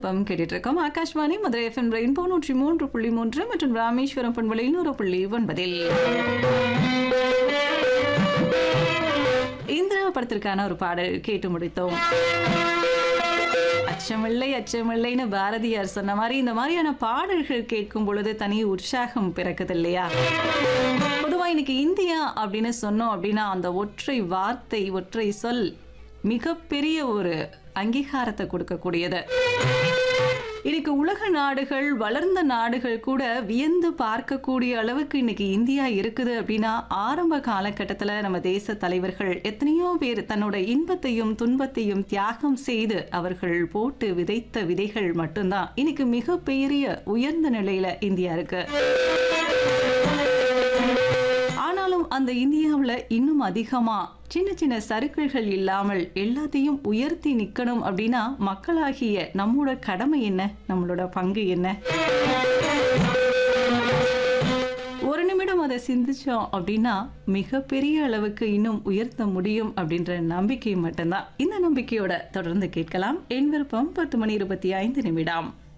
பம் கேட்டுட்டு இருக்கோம் ஆகாஷ்வாணி மதுரை எஃப்எம் ரெயின்போ நூற்றி மூன்று புள்ளி மூன்று மற்றும் ராமேஸ்வரம் பண்பலை நூறு புள்ளி ஒன்பதில் இந்திரா படத்திற்கான ஒரு பாடல் கேட்டு முடித்தோம் அச்சமில்லை அச்சமில்லைன்னு பாரதியார் சொன்ன மாதிரி இந்த மாதிரியான பாடல்கள் கேட்கும் பொழுது தனி உற்சாகம் பிறக்குது இல்லையா பொதுவா இன்னைக்கு இந்தியா அப்படின்னு சொன்னோம் அப்படின்னா அந்த ஒற்றை வார்த்தை ஒற்றை சொல் மிகப்பெரிய ஒரு அங்கீகாரத்தை கொடுக்கக்கூடியது இன்னைக்கு உலக நாடுகள் வளர்ந்த நாடுகள் கூட வியந்து பார்க்கக்கூடிய அளவுக்கு இன்னைக்கு இந்தியா இருக்குது அப்படின்னா ஆரம்ப காலகட்டத்தில் நம்ம தேச தலைவர்கள் எத்தனையோ பேர் தன்னோட இன்பத்தையும் துன்பத்தையும் தியாகம் செய்து அவர்கள் போட்டு விதைத்த விதைகள் மட்டும்தான் இன்னைக்கு மிகப்பெரிய உயர்ந்த நிலையில இந்தியா இருக்கு ஆனாலும் அந்த இந்தியாவில் இன்னும் அதிகமா சின்ன சின்ன சறுக்கல்கள் இல்லாமல் எல்லாத்தையும் உயர்த்தி நிக்கணும் அப்படின்னா மக்களாகிய நம்மளோட கடமை என்ன நம்மளோட பங்கு என்ன ஒரு நிமிடம் அதை சிந்திச்சோம் அப்படின்னா மிகப்பெரிய அளவுக்கு இன்னும் உயர்த்த முடியும் அப்படின்ற நம்பிக்கை மட்டும்தான் இந்த நம்பிக்கையோட தொடர்ந்து கேட்கலாம் என் விருப்பம் பத்து மணி இருபத்தி ஐந்து நிமிடம்